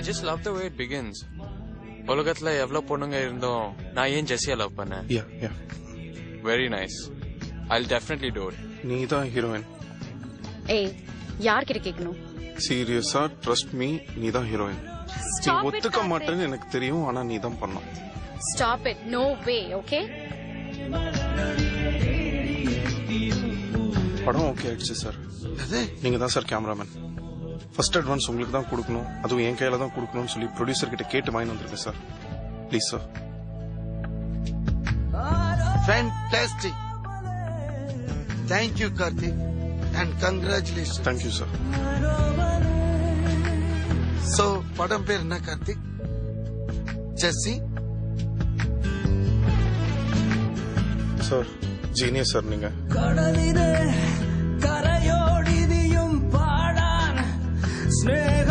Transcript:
I just love the way it begins உலகத்துல எவ்வளவு பொண்ணுங்க இருந்தோம் நான் ஏன் ஜெஸ்ஸியா லவ் பண்ணேன் yeah yeah very nice I definitely do it நீ தான் ஹீரோயின் ஏய் யார்கிட்ட கேட்கணும் சீரியஸா ட்ரஸ்ட் மீ நீ தான் ஹீரோயின் நீ Stop it, ஒத்துக்க Karthik. மாட்டேன்னு எனக்கு தெரியும் ஆனா நீ தான் பண்ணோம் stop it no way okay படம் ஓகே ஆயிடுச்சு சார் நீங்க தான் சார் கேமராமேன் ஃபர்ஸ்ட் அட்வான்ஸ் உங்களுக்கு தான் கொடுக்கணும் அதுவும் என் கையில தான் கொடுக்கணும்னு சொல்லி ப்ரொடியூசர் கிட்ட கேட்டு வாங்கி வந்திருக்கேன் sir please sir Fantastic. Thank you, Karthik. And congratulations. Thank you sir So, படம் பேர் என்ன Karthik Jessie sir genius sir நீங்க കടലിനെ കരയോടിനിയും പാടാൻ സ്നേഹ